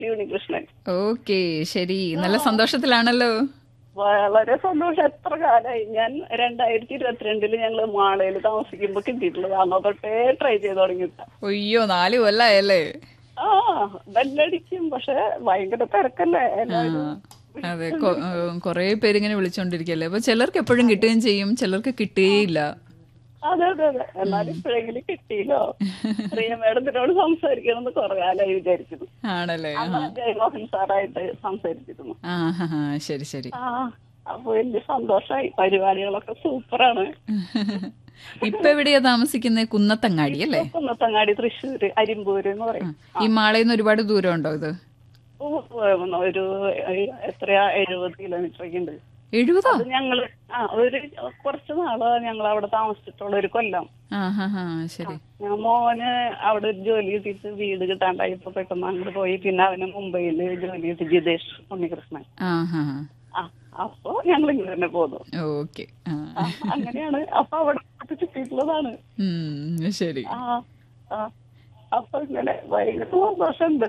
Unnikrishnan okay ശരി നല്ല സന്തോഷത്തിലാണല്ലോ വളരെ സന്തോഷം എത്ര കാലമായി ഞാൻ രണ്ടായിരത്തി ഇരുപത്തിരണ്ടില് ഞങ്ങള് മാളയിൽ താമസിക്കുമ്പോ കിട്ടിയിട്ടുള്ളത് അന്ന് തൊട്ടേ ട്രൈ ചെയ്ത് തുടങ്ങിയിട്ട അയ്യോ നാല് കൊല്ലായല്ലേ ആ ബെല്ലടിക്കും പക്ഷെ ഭയങ്കര തിരക്കല്ലേ ആ, എല്ലാവരും അതെ കൊ- ഏഹ്, കുറേ പേരിങ്ങനെ വിളിച്ചോണ്ടിരിക്കല്ലേ അപ്പൊ ചിലർക്ക് എപ്പോഴും കിട്ടുകയും ചെയ്യും ചിലർക്ക് കിട്ടുകയില്ല അതെ അതെ അതെ എന്നാലും ഇപ്പോഴെങ്കിലും കിട്ടിയില്ലോ പ്രിയ മേഡത്തിനോട് സംസാരിക്കണം എന്ന് കുറെ കാലമായി വിചാരിക്കുന്നു ആണല്ലേ അന്ന് ജയമോഹൻ സാറായിട്ട് സംസാരിച്ചിരുന്നു ആ ഹാ ഹാ ശരി ശരി ആ അപ്പൊ വലിയ സന്തോഷമായി പരിപാടികളൊക്കെ സൂപ്പറാണ് ഇപ്പൊ എവിടെയാ താമസിക്കുന്നത് കുന്നത്തങ്ങാടി അല്ലേ കുന്നത്തങ്ങാടി തൃശ്ശൂര് അരിമ്പൂര് എന്ന് പറയും ഈ മാളയിൽ ഒരുപാട് ദൂരം ഉണ്ടോ ഇത് ഓ, ഒരു എത്രയാ എഴുപത് കിലോമീറ്റർ ഒക്കെ ഉണ്ട് എഴുപതോ അത് ഞങ്ങള് ആ ഒരു കുറച്ച് നാള് ഞങ്ങൾ അവിടെ താമസിച്ചിട്ടുള്ള ഒരു കൊല്ലം ആ ഹാ ഹാ ശരി ഞാൻ മോന് അവിടെ ഒരു ജോലി കിട്ടിയിട്ട് വീട് കിട്ടാണ്ടായപ്പോ പെട്ടെന്ന് അങ്ങോട്ട് പോയി പിന്നെ അവന് മുംബൈയില് ജോലി കിട്ടി ജിതേഷ് ഉണ്ണികൃഷ്ണൻ ആ ഹാ ഹാ ആ അപ്പൊ ഞങ്ങൾ ഇങ്ങനെ തന്നെ പോന്നു ഓക്കെ ആ ആ, അങ്ങനെയാണ് അപ്പൊ അവിടെ കിട്ടിയിട്ടുള്ളതാണ് ഉം, ശരി ആ ആ അപ്പൊ ഇങ്ങനെ ഭയങ്കര സന്തോഷമുണ്ട്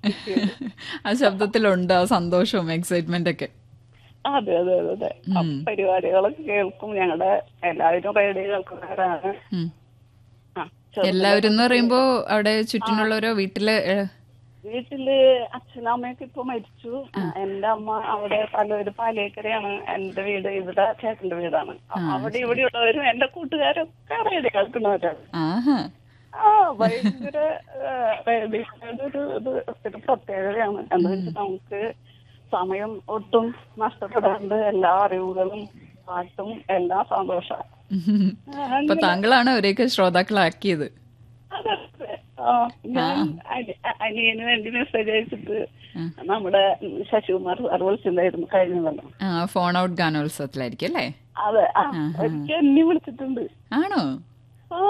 ആ ശബ്ദത്തിലുണ്ട് ആ സന്തോഷവും എക്സൈറ്റ്മെന്റ് ഒക്കെ അതെ അതെ അതെ അതെ ആ പരിപാടികളൊക്കെ കേൾക്കും ഞങ്ങളുടെ എല്ലാവരും റേഡിയോ കേൾക്കുന്നവരാണ് ഉം. ആ ചെറു- എല്ലാവരും എന്ന് പറയുമ്പോ അവിടെ ചുറ്റിനുള്ളവരോ വീട്ടില് ഏ, വീട്ടില് അച്ഛനും അമ്മയൊക്കെ ഇപ്പൊ മരിച്ചു എന്റെ അമ്മ അവിടെ പലൊരു പാലേക്കരയാണ് എന്റെ വീട് ഇവിടെ ചേട്ടന്റെ വീടാണ് അപ്പൊ അവിടെ ഇവിടെ ഉള്ളവരും എന്റെ കൂട്ടുകാരൊക്കെ റേഡിയോ കേൾക്കുന്നവരാണ് ആഹാ ആ ഭയങ്കര റേഡിയോയുടെ ഒരു ഇത് ഒരു പ്രത്യേകതയാണ് എന്താ വെച്ചാൽ നമുക്ക് സമയം ഒട്ടും നഷ്ടപ്പെടാണ്ട് എല്ലാ അറിവുകളും പാട്ടും എല്ലാം സന്തോഷമാണ് അപ്പൊ താങ്കളാണ് അവരെയൊക്കെ ശ്രോതാക്കളാക്കിയത് അതെ, അതെ. ആ, ഞാൻ അനി- അനിയന് വേണ്ടി മെസ്സേജ് അയച്ചിട്ട് നമ്മുടെ ശശികുമാർ സാർ വിളിച്ചിട്ടുണ്ടായിരുന്നു കഴിഞ്ഞ കൊല്ലം ആ ഫോൺ ഔട്ട് ഗാനോത്സവത്തിലായിരിക്കും അല്ലേ അതെ ആ ഒരിക്കൽ എന്നെ വിളിച്ചിട്ടുണ്ട് ആണോ ആ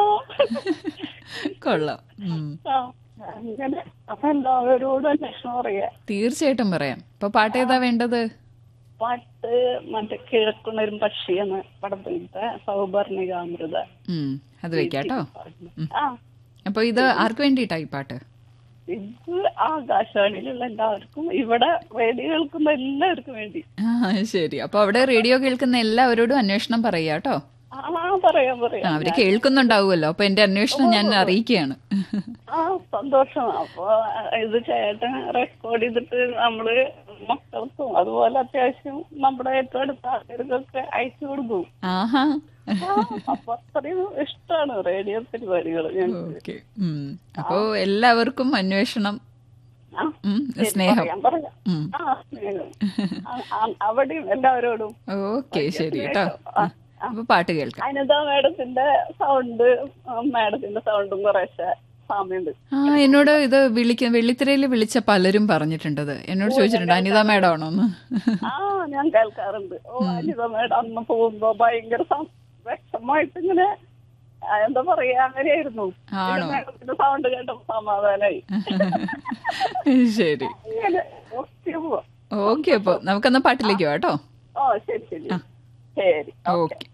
കൊള്ളാം ഉം. ആ, അങ്ങനെ അപ്പൊ എല്ലാവരോടും അന്വേഷണം പറയാ തീർച്ചയായിട്ടും പറയാം ഇപ്പൊ പാട്ട് ഏതാ വേണ്ടത് പാട്ട് മറ്റേ കിഴക്കുന്നൊരു പക്ഷി എന്ന പടത്തിലത്തെ സൗപർണികാമൃത ഉം അത് വെക്കാട്ടോ ആ അപ്പൊ ഇത് ആർക്ക് വേണ്ടിയിട്ടാ ഈ പാട്ട് ഇത് ആകാശവാണിയിലുള്ള എല്ലാവർക്കും ഇവിടെ റേഡിയോ കേൾക്കുന്ന എല്ലാവർക്കും വേണ്ടി ആ ശരി അപ്പൊ അവിടെ റേഡിയോ കേൾക്കുന്ന എല്ലാവരോടും അന്വേഷണം പറയാ കേട്ടോ ആ പറയാം ആ, പറയാം അവര് കേൾക്കുന്നുണ്ടാവുമല്ലോ അപ്പൊ എന്റെ അന്വേഷണം ഞാൻ അറിയിക്കുകയാണ് ആ സന്തോഷം അപ്പൊ ഇത് ചേട്ടൻ റെക്കോർഡ് ചെയ്തിട്ട് നമ്മള് മക്കൾക്കും അതുപോലെ അത്യാവശ്യം നമ്മുടെ ഏറ്റവും അടുത്ത ആൾക്കാർക്കൊക്കെ അയച്ചു കൊടുക്കും ആഹാ ആ, അപ്പൊ അത്രയും ഇഷ്ടമാണ് റേഡിയോ പരിപാടികൾ ഞങ്ങൾക്ക് ഓക്കെ അപ്പോ എല്ലാവർക്കും അന്വേഷണം ആ, ഉം, സ്നേഹം പറയാം പറയാം ഉം. ആ സ്നേഹം ആ, ആ, അവിടെയും എല്ലാവരോടും ഓക്കെ ശരി കേട്ടോ ആ, അപ്പൊ പാട്ട് കേൾക്കാം അനിത മാഡത്തിന്റെ സൗണ്ട് മാഡത്തിന്റെ സൗണ്ടും കുറേശ്ശെ സാമ്യമുണ്ട് ആ എന്നോട് ഇത് വിളിക്ക വെള്ളിത്തിരയിൽ വിളിച്ച പലരും പറഞ്ഞിട്ടുണ്ടത് എന്നോട് ചോദിച്ചിട്ടുണ്ട് അനിത മാഡം ആണോന്ന് ആ ഞാൻ കേൾക്കാറുണ്ട് ഓ അനിത മേഡം അന്ന് പോകുമ്പോ ഭയങ്കര സം- വ്യക്തമായിട്ട് ഇങ്ങനെ ആ, എന്താ പറയാ അങ്ങനെയായിരുന്നു ആണോ? മേഡത്തിന്റെ സൗണ്ട് കേട്ടപ്പോ സമാധാനായി ശരി ഇങ്ങനെ ഒത്തിരി പോവാം ഓക്കെ അപ്പൊ നമുക്കെന്നാ പാട്ടിലേക്ക് പോവാം കേട്ടോ ഓ ശരി ശരി ശരി ഓക്കെ